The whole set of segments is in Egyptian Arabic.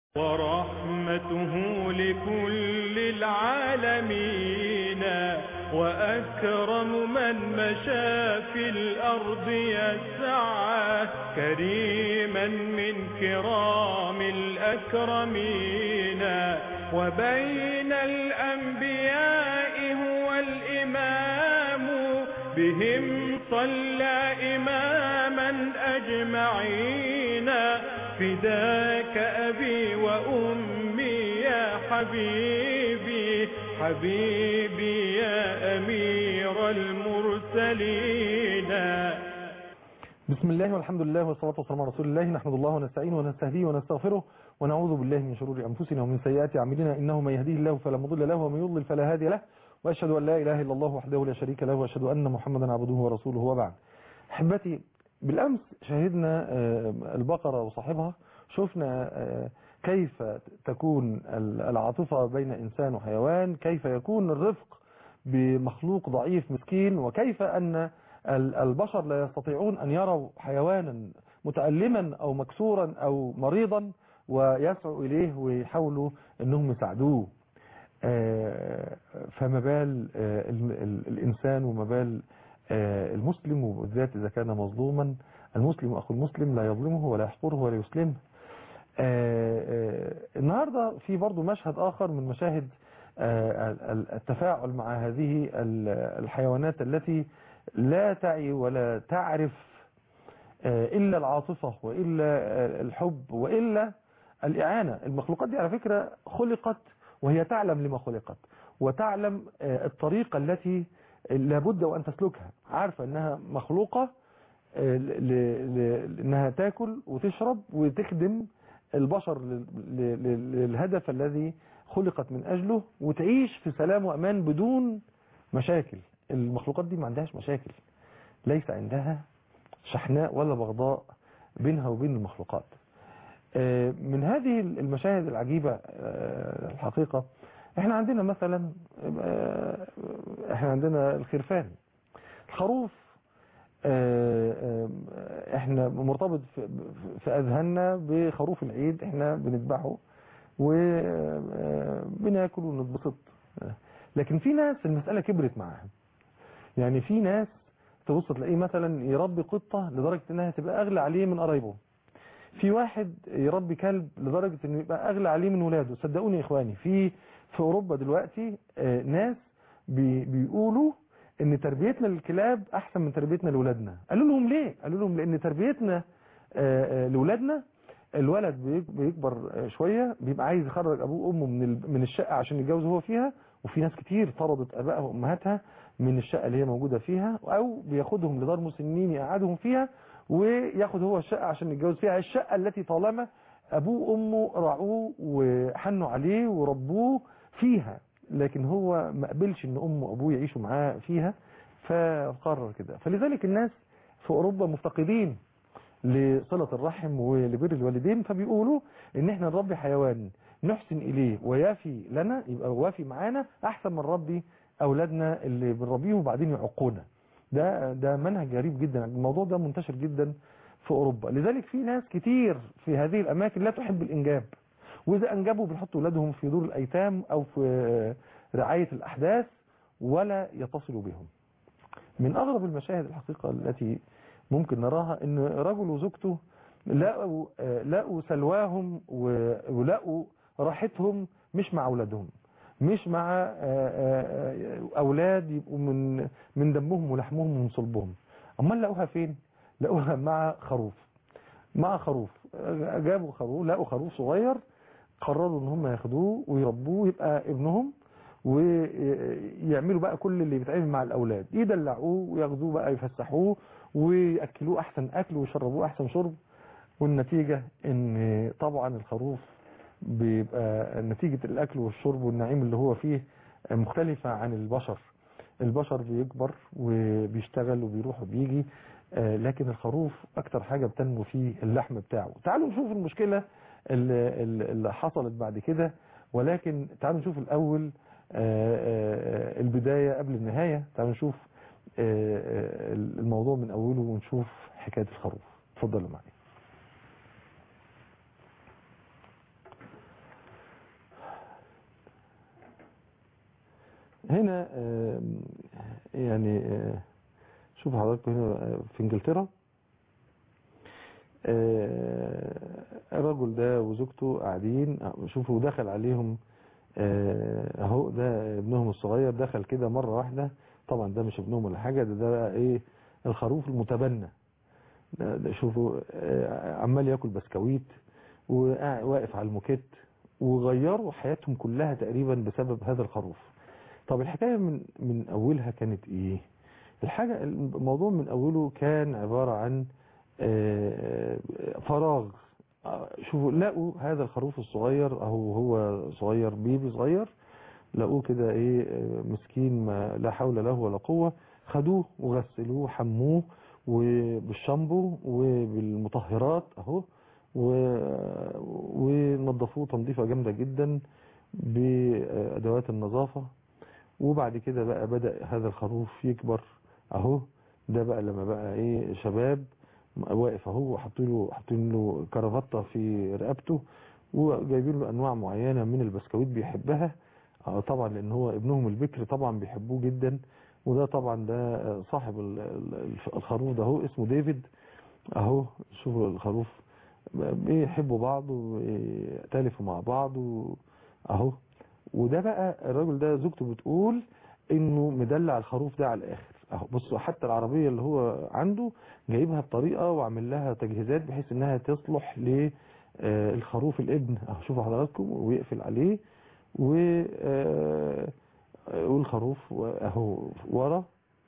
ورحمته لكل العالمين وأكرم من مشى في الأرض يسعى كريما من كرام الأكرمين وبين الأنبياء هو الإمام بهم صلى إماما أجمعين فداك أبي وأمي يا حبيبي حبيبي يا أمير المرسلين بسم الله والحمد لله والصلاة والسلام على رسول الله نحمد الله ونستعينه ونستهديه ونستغفره ونعوذ بالله من شرور أنفسنا ومن سيئات أعمالنا إنه من يهديه الله فلا مضل له ومن يضلل فلا هادي له وأشهد أن لا إله إلا الله وحده لا شريك له وأشهد أن محمدا عبده ورسوله وبعد أحبتي بالأمس شاهدنا البقرة وصاحبها شفنا كيف تكون العاطفة بين إنسان وحيوان كيف يكون الرفق بمخلوق ضعيف مسكين وكيف أن البشر لا يستطيعون أن يروا حيوانا متألما أو مكسورا أو مريضا ويسعوا إليه ويحاولوا أنهم يساعدوه فما بال الإنسان وما بال المسلم وبالذات إذا كان مظلوما المسلم أخو المسلم لا يظلمه ولا يحقره ولا يسلمه النهاردة في برضو مشهد آخر من مشاهد التفاعل مع هذه الحيوانات التي لا تعي ولا تعرف إلا العاطفة وإلا الحب وإلا الإعانة المخلوقات دي على فكرة خلقت وهي تعلم لما خلقت وتعلم الطريقة التي لابد وأن تسلكها عارفة أنها مخلوقة أنها تاكل وتشرب وتخدم البشر للهدف الذي خلقت من أجله وتعيش في سلام وأمان بدون مشاكل المخلوقات دي ما عندهاش مشاكل ليس عندها شحناء ولا بغضاء بينها وبين المخلوقات من هذه المشاهد العجيبة الحقيقة احنا عندنا مثلا احنا عندنا الخرفان الخروف احنا مرتبط في اذهاننا بخروف العيد احنا بنذبحه وبناكل ونتبسط لكن في ناس المسألة كبرت معاها يعني في ناس تبص تلاقيه مثلا يربي قطة لدرجة انها تبقى اغلى عليه من قرايبه في واحد يربي كلب لدرجة انه يبقى اغلى عليه من ولاده صدقوني يا اخواني في في اوروبا دلوقتي ناس بي بيقولوا ان تربيتنا للكلاب احسن من تربيتنا لولادنا قالوا لهم ليه قالوا لهم لان تربيتنا لولادنا الولد بيكبر شوية بيبقى عايز يخرج ابوه وامه من من الشقة عشان يتجوز هو فيها وفي ناس كتير طردت ابائها وامهاتها من الشقة اللي هي موجودة فيها او بياخدهم لدار مسنين يقعدهم فيها وياخد هو الشقة عشان يتجوز فيها الشقة التي طالما ابوه وامه رعوه وحنوا عليه وربوه فيها لكن هو ما قبلش ان امه وابوه يعيشوا معاه فيها فقرر كده فلذلك الناس في اوروبا مفتقدين لصلة الرحم ولبر الوالدين فبيقولوا ان احنا نربي حيوان نحسن اليه ويافي لنا يبقى وافي معانا احسن من ربي اولادنا اللي بنربيهم وبعدين يعقونا ده ده منهج غريب جدا الموضوع ده منتشر جدا في اوروبا لذلك في ناس كتير في هذه الاماكن لا تحب الانجاب واذا انجبوا بيحطوا اولادهم في دور الايتام او في رعاية الاحداث ولا يتصلوا بهم من اغرب المشاهد الحقيقة التي ممكن نراها ان رجل وزوجته لقوا لقوا سلواهم ولقوا راحتهم مش مع اولادهم مش مع اولاد يبقوا من من دمهم ولحمهم ومن صلبهم امال لقوها فين لقوها مع خروف مع خروف جابوا خروف لقوا خروف صغير قرروا ان هم ياخدوه ويربوه يبقى ابنهم ويعملوا بقى كل اللي بيتعمل مع الاولاد يدلعوه وياخدوه بقى يفسحوه وياكلوه احسن اكل ويشربوه احسن شرب والنتيجة ان طبعا الخروف بيبقى نتيجة الاكل والشرب والنعيم اللي هو فيه مختلفة عن البشر البشر بيكبر وبيشتغل وبيروح وبيجي لكن الخروف اكتر حاجة بتنمو فيه اللحم بتاعه تعالوا نشوف المشكلة اللي حصلت بعد كده ولكن تعالوا نشوف الاول البداية قبل النهاية تعالوا نشوف الموضوع من اوله ونشوف حكاية الخروف اتفضلوا معي هنا آه، يعني آه، شوف حضراتكم هنا آه، في انجلترا آه، الرجل ده وزوجته قاعدين آه، شوفوا دخل عليهم آه، اهو ده ابنهم الصغير دخل كده مرة واحدة طبعا ده مش ابنهم ولا حاجة ده ده بقى ايه الخروف المتبنى ده ده شوفوا آه، عمال ياكل بسكويت وواقف على الموكيت وغيروا حياتهم كلها تقريبا بسبب هذا الخروف طب الحكاية من من أولها كانت إيه الحاجة الموضوع من أوله كان عبارة عن آه، فراغ آه، شوفوا لقوا هذا الخروف الصغير أهو هو صغير بيبي صغير لقوه كده إيه آه، مسكين ما لا حول له ولا قوة خدوه وغسلوه حموه وبالشامبو وبالمطهرات أهو و- ونظفوه تنظيفة جامدة جدا بأدوات النظافة وبعد كده بقى بدأ هذا الخروف يكبر اهو ده بقى لما بقى ايه شباب واقف اهو وحاطين له حاطين له كرافتة في رقبته وجايبين له انواع معينة من البسكويت بيحبها آه طبعا لان هو ابنهم البكر طبعا بيحبوه جدا وده طبعا ده آه، صاحب ال- ال- الخروف ده اهو اسمه ديفيد اهو شوفوا الخروف بيحبوا بعض ويأتلفوا مع بعض و- اهو وده بقى الراجل ده زوجته بتقول انه مدلع الخروف ده على الاخر اهو بصوا حتى العربية اللي هو عنده جايبها بطريقة وعامل لها تجهيزات بحيث انها تصلح للخروف الابن اهو شوفوا حضراتكم ويقفل عليه و آه، والخروف اهو ورا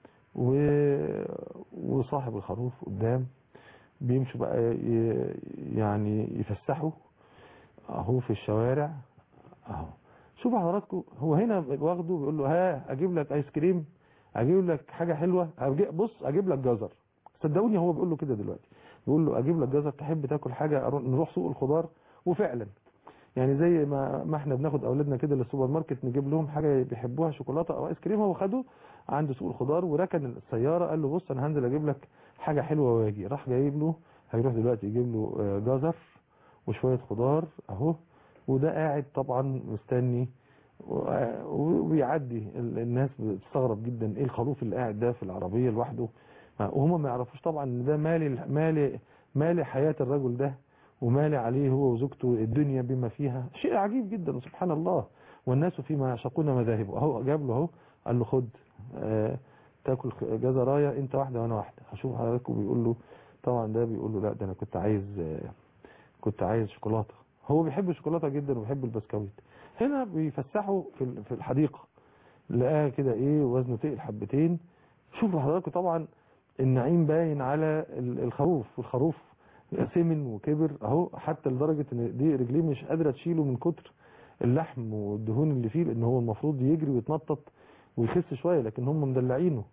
و- وصاحب الخروف قدام بيمشوا بقى ي- يعني يفسحوا اهو في الشوارع اهو شوفوا حضراتكم هو هنا واخده بيقول له ها اجيب لك ايس كريم اجيب لك حاجه حلوه أجي- بص اجيب لك جزر صدقوني هو بيقول له كده دلوقتي بيقول له اجيب لك جزر تحب تاكل حاجه أرو- نروح سوق الخضار وفعلا يعني زي ما ما احنا بناخد اولادنا كده للسوبر ماركت نجيب لهم حاجه بيحبوها شوكولاته او ايس كريم هو خده عند سوق الخضار وركن السياره قال له بص انا هنزل اجيب لك حاجه حلوه واجي راح جايب له هيروح دلوقتي يجيب له آه، جزر وشويه خضار اهو وده قاعد طبعا مستني و- وبيعدي ال- الناس بتستغرب جدا ايه الخروف اللي قاعد ده في العربيه لوحده وهم ما يعرفوش طبعا ان ده مالي مالي مالي حياه الرجل ده ومالي عليه هو وزوجته الدنيا بما فيها شيء عجيب جدا سبحان الله والناس فيما يعشقون مذاهبه اهو جاب له اهو قال له خد آه تاكل خ- جزرايه انت واحده وانا واحده هشوف حضراتكم بيقول له طبعا ده بيقول له لا ده انا كنت عايز آه كنت عايز شوكولاته هو بيحب الشوكولاته جدا وبيحب البسكويت هنا بيفسحوا في ال- في الحديقه لقاه كده ايه وزنه تقل حبتين شوفوا حضراتكم طبعا النعيم باين على ال- الخروف والخروف سمن وكبر اهو حتى لدرجة ان دي رجليه مش قادرة تشيله من كتر اللحم والدهون اللي فيه لان هو المفروض يجري ويتنطط ويخس شوية لكن هم مدلعينه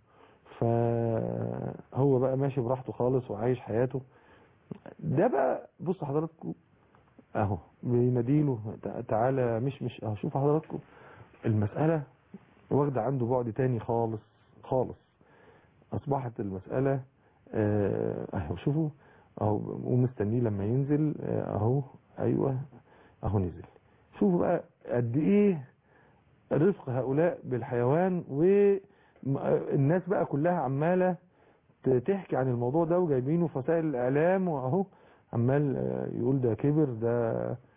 فهو بقى ماشي براحته خالص وعايش حياته ده بقى بص حضراتكم اهو بيناديله تع- تعالى مش مش اهو شوف حضراتكم المسألة واخدة عنده بعد تاني خالص خالص اصبحت المسألة آه، اهو شوفوا اهو ومستنيه لما ينزل آه، اهو ايوه اهو نزل شوفوا بقى قد ايه رفق هؤلاء بالحيوان والناس بقى كلها عمالة ت- تحكي عن الموضوع ده وجايبينه في وسائل الاعلام واهو عمال آه، يقول ده كبر ده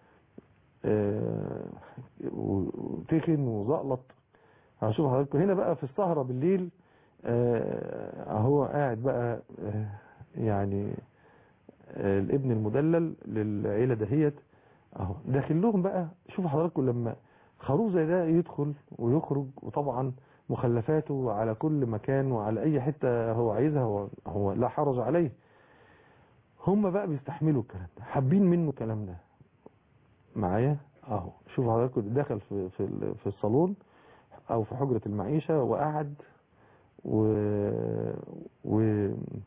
آه، وتخن وزقلط هشوف حضراتكم هنا بقى في السهرة بالليل آه، اهو قاعد بقى آه، يعني آه، الابن المدلل للعيلة دهيت اهو داخل لهم بقى شوفوا حضراتكم لما خروف زي ده يدخل ويخرج وطبعا مخلفاته على كل مكان وعلى اي حتة هو عايزها هو, هو لا حرج عليه هم بقى بيستحملوا الكلام ده حابين منه الكلام ده معايا اهو شوفوا حضراتكم دخل في في ال- في الصالون او في حجرة المعيشة وقعد و و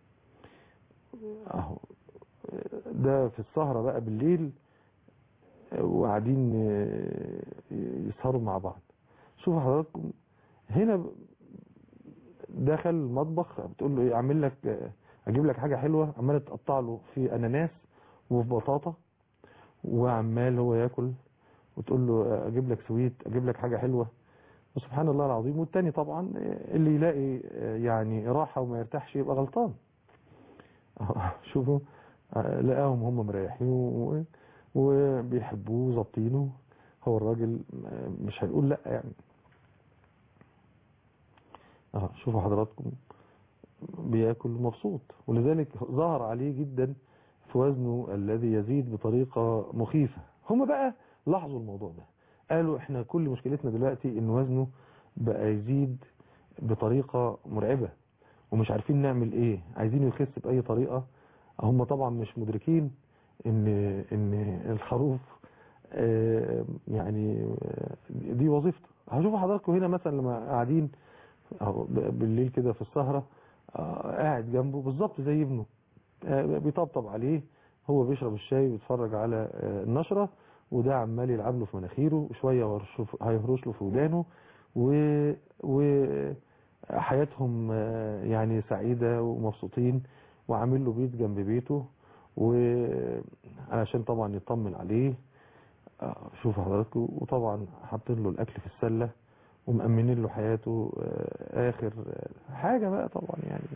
اهو ده في السهرة بقى بالليل وقاعدين يسهروا مع بعض شوفوا حضراتكم هنا دخل المطبخ بتقول له ايه اعمل لك اجيب لك حاجة حلوة عمالة تقطع له في اناناس وفي بطاطا وعمال هو ياكل وتقول له اجيب لك سويت اجيب لك حاجة حلوة وسبحان الله العظيم والتاني طبعا اللي يلاقي يعني راحة وما يرتاحش يبقى غلطان شوفوا لقاهم هم مريحين و- وبيحبوه ظابطينه هو الراجل مش هنقول لا يعني اه شوفوا حضراتكم بياكل مبسوط ولذلك ظهر عليه جدا في وزنه الذي يزيد بطريقة مخيفة هم بقى لاحظوا الموضوع ده قالوا احنا كل مشكلتنا دلوقتي ان وزنه بقى يزيد بطريقة مرعبة ومش عارفين نعمل ايه عايزين يخس بأي طريقة هم طبعا مش مدركين ان ان الخروف آه، يعني آه، دي وظيفته هشوفوا حضراتكم هنا مثلا لما قاعدين أهو ب- بالليل كده في السهرة آه، قاعد جنبه بالظبط زي ابنه آه، بيطبطب عليه هو بيشرب الشاي ويتفرج على آه، النشرة وده عمال يلعب له في مناخيره شوية ويرش- هيهرش له في ودانه و وحياتهم آه، يعني سعيدة ومبسوطين وعامل له بيت جنب بيته وعلشان طبعا يطمن عليه آه، شوفوا حضراتكم وطبعا حاطين له الاكل في السله ومأمنين له حياته آه، اخر آه، حاجه بقى طبعا يعني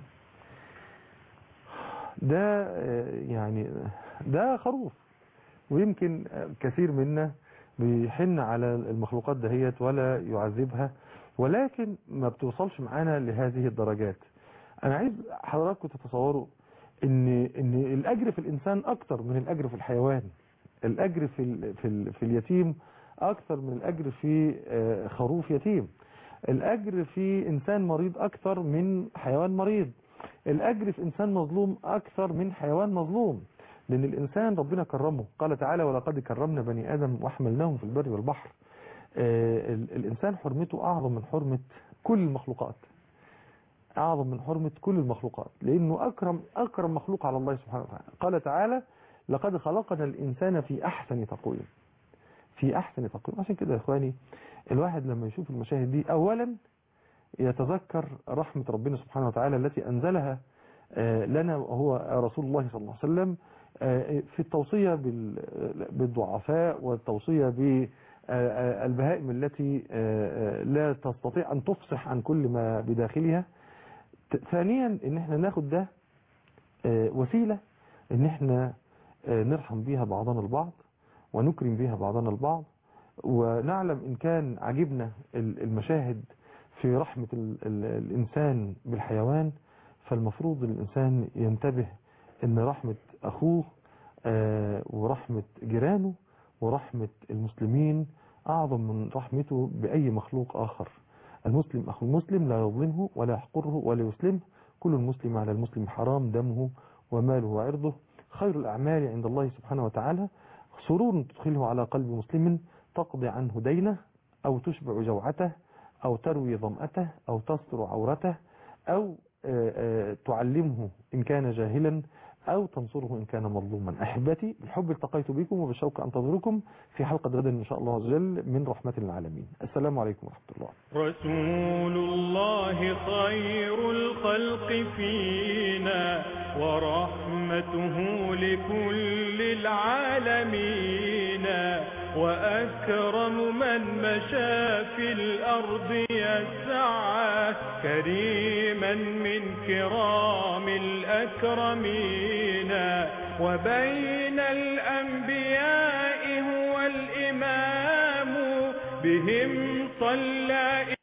ده آه، يعني ده خروف ويمكن آه، كثير منا بيحن على المخلوقات دهيت ولا يعذبها ولكن ما بتوصلش معانا لهذه الدرجات انا عايز حضراتكم تتصوروا ان ان الاجر في الانسان اكتر من الاجر في الحيوان الاجر في ال في ال في اليتيم اكثر من الاجر في آه، خروف يتيم الاجر في انسان مريض اكثر من حيوان مريض الاجر في انسان مظلوم اكثر من حيوان مظلوم لان الانسان ربنا كرمه قال تعالى ولقد كرمنا بني ادم واحملناهم في البر والبحر آه، ال- الانسان حرمته اعظم من حرمه كل المخلوقات اعظم من حرمه كل المخلوقات لانه اكرم اكرم مخلوق على الله سبحانه وتعالى قال تعالى لقد خلقنا الإنسان في أحسن تقويم في أحسن تقويم عشان كده يا إخواني الواحد لما يشوف المشاهد دي أولا يتذكر رحمة ربنا سبحانه وتعالى التي أنزلها آه، لنا وهو رسول الله صلى الله عليه وسلم آه، في التوصية بال- بالضعفاء والتوصية بالبهائم التي آه، آه، لا تستطيع أن تفصح عن كل ما بداخلها ت- ثانيا ان احنا ناخد ده آه، وسيلة ان احنا آه، نرحم بيها بعضنا البعض ونكرم بيها بعضنا البعض ونعلم ان كان عجبنا ال- المشاهد في رحمة ال- ال- الانسان بالحيوان فالمفروض الانسان ينتبه ان رحمة اخوه آه، ورحمة جيرانه ورحمة المسلمين اعظم من رحمته باي مخلوق اخر المسلم اخو المسلم لا يظلمه ولا يحقره ولا يسلمه كل المسلم على المسلم حرام دمه وماله وعرضه خير الأعمال عند الله سبحانه وتعالى سرور تدخله على قلب مسلم تقضي عنه دينه أو تشبع جوعته أو تروي ظمأته أو تستر عورته أو آه، آه، تعلمه إن كان جاهلا أو تنصره إن كان مظلوما أحبتي بالحب التقيت بكم وبالشوق أنتظركم في حلقة غدا إن شاء الله عز وجل من رحمة للعالمين السلام عليكم ورحمة الله رسول الله خير الخلق فينا ورحمته لكل العالمين وأكرم من مشى في الأرض يسعى كريما من كرام الأكرمين وبين الأنبياء هو الإمام بهم صلى